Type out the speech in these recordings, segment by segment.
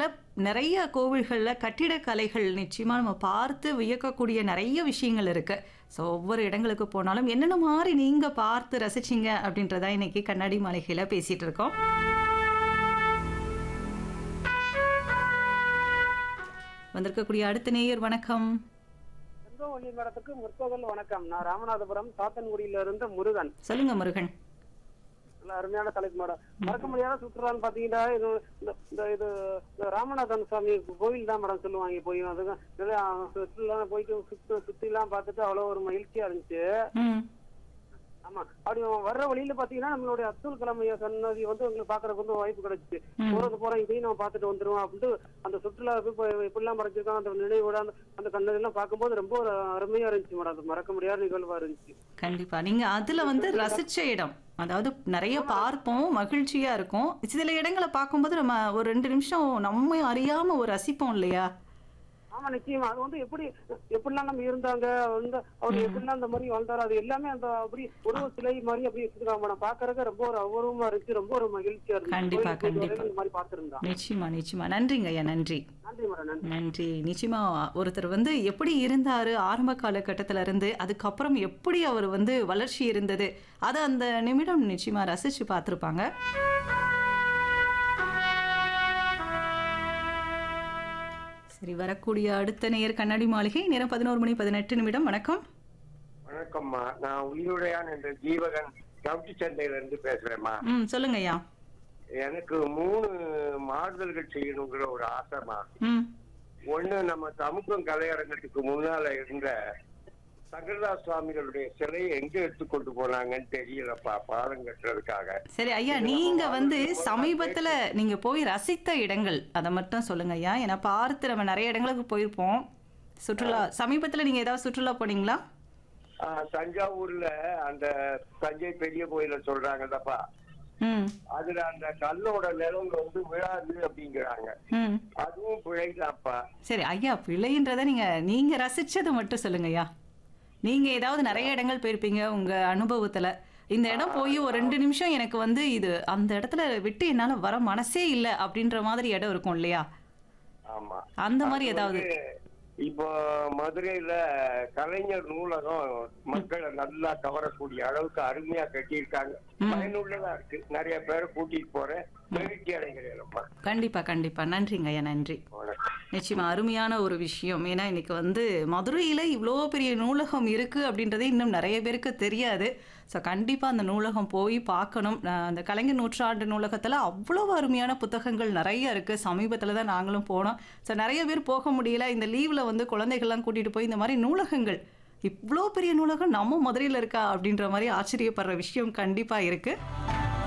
தமிழ்நாட்டில் நிறைய கோவில்களில் கட்டிடக்கலைகள் நிச்சயமாக நம்ம பார்த்து வியக்கக்கூடிய நிறைய விஷயங்கள் இருக்கு ஸோ ஒவ்வொரு இடங்களுக்கு போனாலும் என்னென்ன மாதிரி நீங்கள் பார்த்து ரசிச்சீங்க அப்படின்றதா இன்னைக்கு கண்ணாடி மாளிகையில் பேசிட்டு இருக்கோம் வந்திருக்கக்கூடிய அடுத்த நேயர் வணக்கம் செந்தோ ஒளி மேடத்துக்கு முற்பகல் வணக்கம் நான் ராமநாதபுரம் சாத்தன்குடியில இருந்து முருகன் சொல்லுங்க முருகன் நல்ல அருமையான தலைப்பு மேடம் மறக்க முடியாத சுற்றுலான்னு பாத்தீங்கன்னா இது இந்த- இந்த இது இந்த ராமநாதன் சுவாமி கோவில் தான் மேடம் சொல்லுவாங்க போய் அதுக்கு நிறைய சுற்றுலா போயிட்டு சுத்து சுத்தி எல்லாம் பார்த்துட்டு அவ்வளவு ஒரு மகிழ்ச்சியா இருந்துச்சு ம் ஆமா அப்படி வர்ற வழியில பாத்தீங்கன்னா நம்மளுடைய அப்துல் கலாம் ஐயா சன்னதி வந்து உங்களுக்கு பாக்குறதுக்கு வந்து வாய்ப்பு கிடைச்சிச்சு ம். போறது போறோம் இதையும் நம்ம பார்த்துட்டு வந்துருவோம் அப்படின்ட்டு அந்த சுற்றுலா இப்ப எப்படிலாம் மறைச்சிருக்காங்க அந்த நினைவோட அந்த அந்த கண்ணது எல்லாம் பார்க்கும்போது ரொம்ப ஒரு அருமையா இருந்துச்சு மேடம் அது மறக்க முடியாத நிகழ்வா இருந்துச்சு கண்டிப்பா நீங்க அதுல வந்து ரசிச்ச இடம் அதாவது நிறைய பார்ப்போம் மகிழ்ச்சியா இருக்கும் சில இடங்களை பார்க்கும்போது நம்ம ஒரு ரெண்டு நிமிஷம் நம்ம அறியாம ஒரு ரசிப்போம் இல்லையா ஆமா நிச்சயமா அது வந்து எப்படி எப்படிலாம் நம்ம இருந்தாங்க வந்து அவர் எப்படிலாம் அந்த மாதிரி வாழ்ந்தாரு அது எல்லாமே அந்த அப்படி உருவ சிலை மாதிரி அப்படி வச்சிருக்காங்க மேடம் பாக்குறதுக்கு ரொம்ப ஒரு அபூர்வமா இருந்துச்சு ரொம்ப ஒரு மகிழ்ச்சியா இருந்துச்சு கண்டிப்பா, கோயிலுக்கு போயிட்டு கண்டிப்பா. வரேன்னு இந்த மாதிரி பார்த்திருந்தோம் நிச்சயமா நிச்சயமா நன்றிங்க ஐயா நன்றி நன்றி மேடம் நன்றி நன்றி நிச்சயமா ஒருத்தர் வந்து எப்படி இருந்தாரு ஆரம்ப காலகட்டத்துல இருந்து அதுக்கப்புறம் எப்படி அவர் வந்து வளர்ச்சி இருந்தது அதை அந்த நிமிடம் நிச்சயமா ரசிச்சு பார்த்திருப்பாங்க சரி வரக்கூடிய அடுத்த நேயர் கண்ணாடி மாளிகை நேரம் பதினோரு மணி பதினெட்டு நிமிடம் வணக்கம் வணக்கம்மா நான் உயிருடையான் என்ற ஜீவகன் கவுட்டி சந்தையில இருந்து பேசுறேம்மா ம் சொல்லுங்க ஐயா எனக்கு மூணு மாறுதல்கள் செய்யணுங்கிற ஒரு ஆசைமா ம் ஒண்ணு நம்ம சமூகம் கலையரங்கத்துக்கு முன்னால இருந்த சங்கரதாஸ் சுவாமிகளுடைய சிலையை எங்க எடுத்து கொண்டு போனாங்கன்னு தெரியலப்பா பாலம் கட்டுறதுக்காக சரி ஐயா நீங்க வந்து சமீபத்துல நீங்க போய் ரசித்த இடங்கள் அதை மட்டும் சொல்லுங்க ஐயா ஏன்னா பார்த்து நம்ம நிறைய இடங்களுக்கு போயிருப்போம் சுற்றுலா சமீபத்துல நீங்க ஏதாவது சுற்றுலா போனீங்களா ஆஹ், தஞ்சாவூர்ல அந்த தஞ்சை பெரிய கோயில சொல்றாங்கல்லப்பா ம் அதுல அந்த கல்லோட நிலம் வந்து விழாது அப்படிங்கிறாங்க ம் அதுவும் பிழைதாப்பா சரி ஐயா பிள்ளைன்றதை நீங்க நீங்க ரசிச்சது மட்டும் சொல்லுங்க ஐயா நீங்க ஏதாவது நிறைய இடங்கள் போயிருப்பீங்க உங்க அனுபவத்துல இந்த இடம் போய் ஒரு ரெண்டு நிமிஷம் எனக்கு வந்து இது அந்த இடத்துல விட்டு என்னால வர மனசே இல்லை அப்படின்ற மாதிரி இடம் இருக்கும் இல்லையா ஆமா அந்த மாதிரி அது ஏதாவது வந்து இப்போ மதுரையில கலைஞர் நூலகம் மக்களை நல்லா கவரக்கூடிய அளவுக்கு அருமையா கட்டியிருக்காங்க பயனுள்ளதா இருக்கு நிறைய பேரை கூட்டிட்டு போறேன் மகிழ்ச்சி அடைகிறேன்ப்பா கண்டிப்பா கண்டிப்பா நன்றிங்க ஐயா நன்றி வணக்கம் நிச்சயமா அருமையான ஒரு விஷயம் ஏன்னா இன்னைக்கு வந்து மதுரையில் இவ்வளோ பெரிய நூலகம் இருக்குது அப்படின்றதே இன்னும் நிறைய பேருக்கு தெரியாது ஸோ கண்டிப்பாக அந்த நூலகம் போய் பார்க்கணும் நான் அந்த கலைஞர் நூற்றாண்டு நூலகத்தில் அவ்வளோ அருமையான புத்தகங்கள் நிறைய இருக்குது சமீபத்தில் தான் நாங்களும் போனோம் ஸோ நிறைய பேர் போக முடியல இந்த லீவில் வந்து குழந்தைகள்லாம் கூட்டிகிட்டு போய் இந்த மாதிரி நூலகங்கள் இவ்வளோ பெரிய நூலகம் நம்ம மதுரையில் இருக்கா அப்படின்ற மாதிரி ஆச்சரியப்படுற விஷயம் கண்டிப்பாக இருக்குது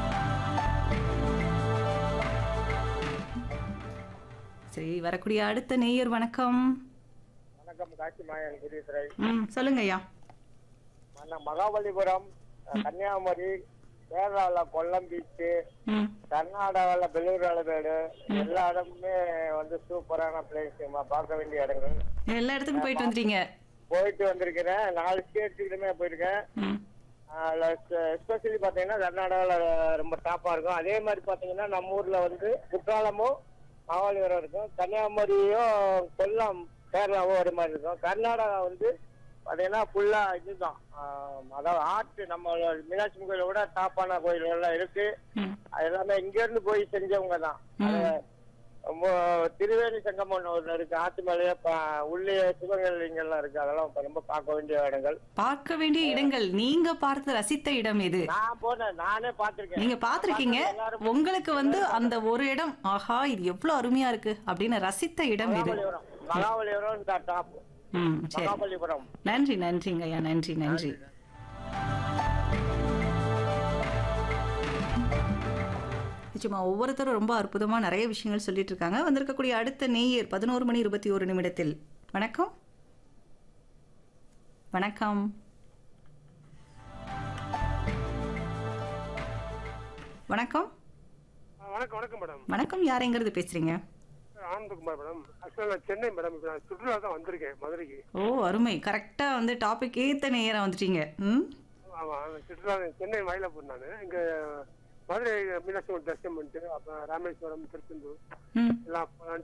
சரி வரக்கூடிய அடுத்த நேயர் வணக்கம் வணக்கம் காட்சி மாயன் குருதுரை ம் சொல்லுங்க ஐயா மகாபலிபுரம் கன்னியாகுமரி கேரளால கொல்லம் பீச்சு ம் கர்நாடகால பெங்களூர் அளவேடு எல்லா இடமுமே வந்து சூப்பரான பிளேஸ் பார்க்க வேண்டிய இடங்கள் எல்லா இடத்துக்கும் போயிட்டு வந்துட்டீங்க போயிட்டு வந்திருக்கிறேன் நாலு ஸ்டேட்ஸுக்குமே போயிருக்கேன் ம் எஸ்பெஷலி பாத்தீங்கன்னா கர்நாடகால ரொம்ப டாப்பா இருக்கும் அதே மாதிரி பாத்தீங்கன்னா நம்ம ஊர்ல வந்து குற்றாலமும் மகாபலிபுரம் இருக்கும் கன்னியாகுமரியும் கொல்லம் கேரளாவும் ஒரு மாதிரி இருக்கும் கர்நாடகா வந்து பாத்தீங்கன்னா ஃபுல்லா இதுதான் ஆஹ் அதாவது ஆர்ட் நம்ம மீனாட்சி கோயிலை விட டாப்பான கோயில்கள் எல்லாம் இருக்கு ம் அது எல்லாமே இங்க இருந்து போய் செஞ்சவங்க தான் ம். திருவேணி சங்கமம் ஒன்று இருக்கு ஆத்து மேலேயே ப- உள்ளே சிவகலிங்கெல்லாம் இருக்கு அதெல்லாம் இப்ப ரொம்ப பார்க்க வேண்டிய இடங்கள் பார்க்க வேண்டிய இடங்கள் நீங்க பார்த்து ரசித்த இடம் எது நான் போனேன் நானே பார்த்திருக்கேன் நீங்க பார்த்திருக்கீங்க எல்லாரும் உங்களுக்கு வந்து அந்த ஒரு இடம் ஆஹா இது எவ்வளவு அருமையா இருக்கு அப்படின்னு ரசித்த இடம் எது மகாபலிபுரம் மகாபலிபுரம் தான் டாப் ம் சரி மகாபலிபுரம் நன்றி நன்றிங்க ஐயா நன்றி நன்றி நிச்சயமா ஒவ்வொருத்தரும் ரொம்ப அற்புதமா நிறைய விஷயங்கள் சொல்லிட்டு இருக்காங்க வந்திருக்கக்கூடிய அடுத்த நேயர் பதினோரு மணி இருபத்தி ஒரு நிமிடத்தில் வணக்கம் வணக்கம் வணக்கம் வணக்கம் வணக்கம் மேடம் வணக்கம் யாரைங்கிறது பேசுறீங்க ஆனந்தகுமார் மேடம் ஆக்சுவலாக நான் சென்னை மேடம் இப்போ நான் சுற்றுலா தான் வந்திருக்கேன் மதுரைக்கு ஓ அருமை கரெக்டா வந்து டாபிக் ஏத்த நேரம் வந்துட்டீங்க ம் ஆமாம் சுற்றுலா சென்னை மயிலாப்பூர் நான் இங்கே மதுரை மீனாட்சி அம்மன் தரிசனம் பண்ணிட்டு அப்புறம் ராமேஸ்வரம் திருச்செந்தூர் ம் எல்லாம் போலான்னு